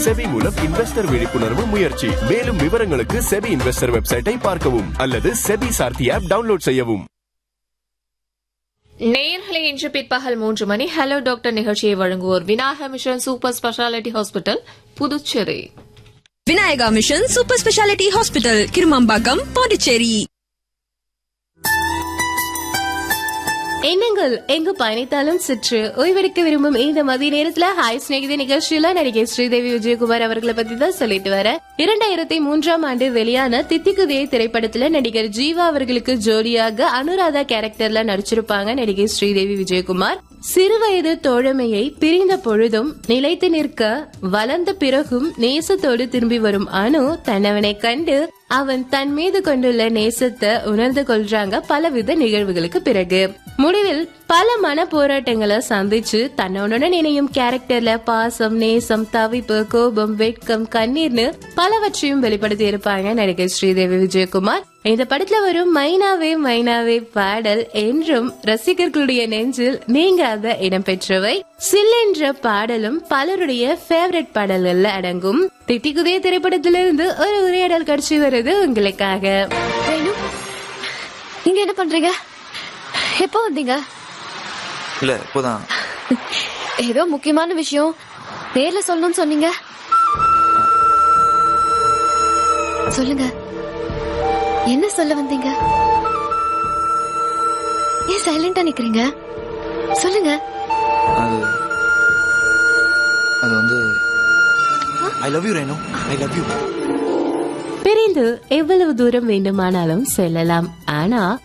SEBI மூலம் investor விழிப்புணர்வு முயற்சி மேலும் விவரங்களுக்கு செபி இன்வெஸ்டர் வெப்சைட்டை பார்க்கவும் அல்லது செபி சார்த்தி ஆப் டவுன்லோட் செய்யவும் நேயர்களை இன்று பிற்பகல் மூன்று மணி ஹலோ டாக்டர் நிகழ்ச்சியை வழங்குவோர் Vinayaka mission super speciality hospital Puducherry Vinayaka mission super speciality hospital Kirumampakkam Pondicherry எண்ணங்கள் எங்கு பயணித்தாலும் சற்று ஓய்வெடுக்க விரும்பும் இந்த மதிய நேரத்துல ஹாய் ஸ்நேகிதி நிகழ்ச்சியில நடிகை ஸ்ரீதேவி விஜயகுமார் அவர்களை பத்தி தான் சொல்லிட்டு வர இரண்டாயிரத்தி மூன்றாம் ஆண்டு வெளியான தித்திக்குதே திரைப்படத்துல நடிகர் ஜீவா அவர்களுக்கு ஜோடியாக அனுராதா கேரக்டர்ல நடிச்சிருப்பாங்க நடிகை ஸ்ரீதேவி விஜயகுமார் சிறுவயது தோழமையை பிரிந்த பொழுதும் நிலைத்து நிற்க வளர்ந்த பிறகும் நேசத்தோடு திரும்பி வரும் அனு தன்னவனை கண்டு அவன் தன் மீது கொண்டுள்ள நேசத்தை உணர்ந்து கொள்றாங்க பலவித நிகழ்வுகளுக்கு பிறகு முடிவில் பல மன போராட்டங்களை சந்திச்சு தன்னோட இணையும் கேரக்டர்ல பாசம் நேசம் தவிப்பு கோபம் வெட்கம் கண்ணீர்னு பலவற்றையும் வெளிப்படுத்தி இருப்பாங்க நடிகை ஸ்ரீதேவி விஜயகுமார் இந்த படத்துல வரும் மைனாவே மைனாவே பாடல் என்றும் ரசிகர்களுடைய நெஞ்சில் நீங்காத இடம்பெற்றவை சில் என்ற பாடலும் பலருடைய ஃபேவரட் பாடல்கள்ல அடங்கும் திட்டிக்குதே திரைப்படத்திலிருந்து ஒரு உரையாடல் காட்சி வருது உங்களுக்காக வேணு நீங்க என்ன பண்றீங்க எப்போ வந்தீங்க இல்ல இப்போதான் ஏதோ முக்கியமான விஷயம் நேர்ல சொல்லணும்னு சொன்னீங்க சொல்லுங்க என்ன சொல்ல வந்தீங்க ஏன் சைலண்டா நிக்கிறீங்க சொல்லுங்க அது அது வந்து I love you Renu I love you பிரிந்து எவ்வளவு தூரம் வேண்டுமானாலும் செல்லலாம் ஆனா